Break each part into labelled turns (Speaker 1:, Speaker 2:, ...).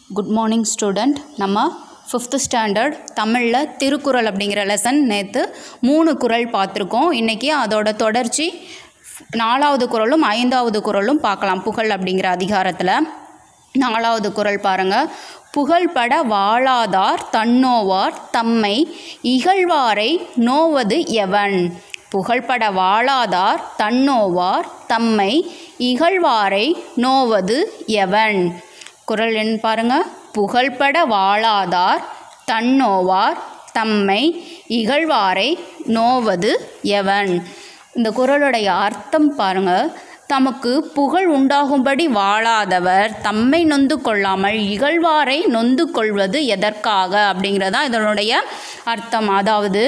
Speaker 1: good morning student நம்ம fifth standard தமிழில் திருக்குறள் அப்படிங்கிற லெசன் நேற்று மூணு குறள் பார்த்துருக்கோம் இன்றைக்கி அதோட தொடர்ச்சி நாலாவது குறளும் ஐந்தாவது குறளும் பார்க்கலாம் புகழ் அப்படிங்கிற அதிகாரத்தில் நாலாவது குறள் பாருங்கள் புகழ்பட வாழாதார் தன்னோவார் தம்மை இகழ்வாரை நோவது எவன் புகழ்பட வாழாதார் தன்னோவார் தம்மை இகழ்வாரை நோவது எவன் குறள் எண் பாருங்க புகழ்பட வாழாதார் தன்னோவார் தம்மை இகழ்வாரை நோவது எவன் இந்த குறளுடைய அர்த்தம் பாருங்க தமக்கு புகழ் உண்டாகும்படி வாழாதவர் தம்மை நொந்து கொள்ளாமல் இகழ்வாரை நொந்து கொள்வது எதற்காக அப்படிங்கிறதான் இதனுடைய அர்த்தம் அதாவது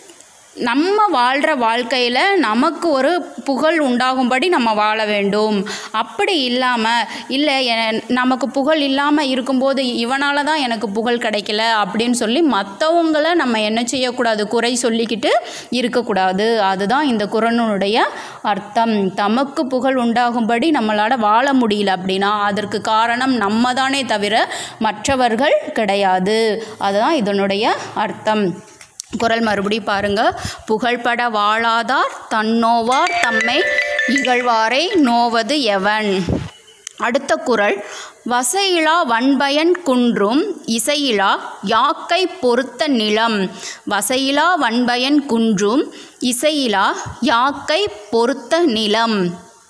Speaker 1: நம்ம வாழ்கிற வாழ்க்கையில் நமக்கு ஒரு புகழ் உண்டாகும்படி நம்ம வாழ வேண்டும் அப்படி இல்லாமல் இல்லை எ- நமக்கு புகழ் இல்லாமல் இருக்கும்போது இவனால தான் எனக்கு புகழ் கிடைக்கல அப்படின்னு சொல்லி மற்றவங்கள நம்ம என்ன செய்யக்கூடாது குறை சொல்லிக்கிட்டு இருக்கக்கூடாது அதுதான் இந்த குரனுடைய அர்த்தம் தமக்கு புகழ் உண்டாகும்படி நம்மளால் வாழ முடியல அப்படின்னா அதற்கு காரணம் நம்ம தானே தவிர மற்றவர்கள் கிடையாது அதுதான் இதனுடைய அர்த்தம் குரல் மறுபடி பாருங்க புகழ்பட வாழாதார் தன்னோவார் தம்மை இகழ்வாரை நோவது எவன் அடுத்த குறள் வசையிலா வன்பயன் குன்றும் இசையிலா யாக்கை பொறுத்த நிலம் வசையிலா வன்பயன் குன்றும் இசையிலா யாக்கை பொறுத்த நிலம்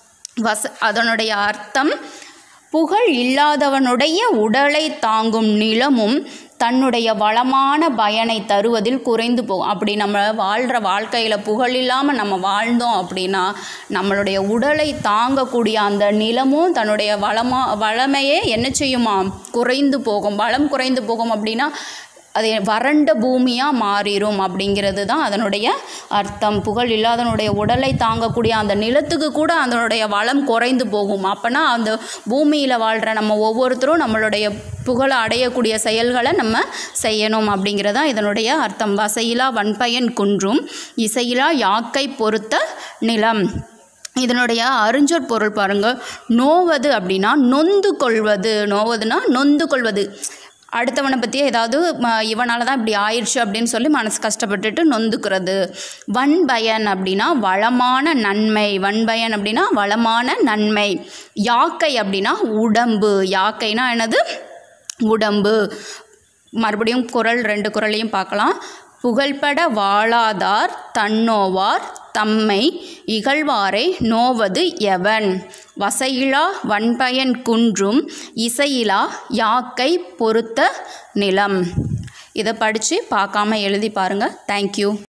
Speaker 1: வச அதனுடைய அர்த்தம் புகழ் இல்லாதவனுடைய உடலை தாங்கும் நிலமும் தன்னுடைய வளமான பயனை தருவதில் குறைந்து போகும் அப்படி நம்ம வாழ்கிற வாழ்க்கையில் புகழ் இல்லாமல் நம்ம வாழ்ந்தோம் அப்படின்னா நம்மளுடைய உடலை தாங்கக்கூடிய அந்த நிலமும் தன்னுடைய வளமா வளமையே என்ன செய்யுமா குறைந்து போகும் வளம் குறைந்து போகும் அப்படின்னா அது வறண்ட பூமியாக மாறிடும் அப்படிங்கிறது தான் அதனுடைய அர்த்தம் புகழ் இல்லாதனுடைய உடலை தாங்கக்கூடிய அந்த நிலத்துக்கு கூட அதனுடைய வளம் குறைந்து போகும் அப்போனா அந்த பூமியில் வாழ்கிற நம்ம ஒவ்வொருத்தரும் நம்மளுடைய புகழை அடையக்கூடிய செயல்களை நம்ம செய்யணும் அப்படிங்கிறதா இதனுடைய அர்த்தம் வசையிலா வன்பயன் குன்றும் இசையிலா யாக்கை பொறுத்த நிலம் இதனுடைய அறிஞ்சொற் பொருள் பாருங்க நோவது அப்படின்னா நொந்து கொள்வது நோவதுன்னா நொந்து கொள்வது அடுத்தவனை பற்றி ஏதாவது இவனால தான் இப்படி ஆயிடுச்சு அப்படின்னு சொல்லி மனசு கஷ்டப்பட்டுட்டு நொந்துக்கிறது வன்பயன் அப்படின்னா வளமான நன்மை வன்பயன் அப்படின்னா வளமான நன்மை யாக்கை அப்படின்னா உடம்பு யாக்கைனா என்னது உடம்பு மறுபடியும் குறள் ரெண்டு குறளையும் பார்க்கலாம் புகழ்பட வாழாதார் தன்னோவார் தம்மை இகழ்வாரை நோவது எவன் வசையிலா வன்பயன் குன்றும் இசையிலா யாக்கை பொறுத்த நிலம் இதை படித்து பார்க்காம எழுதி பாருங்கள் தேங்க்யூ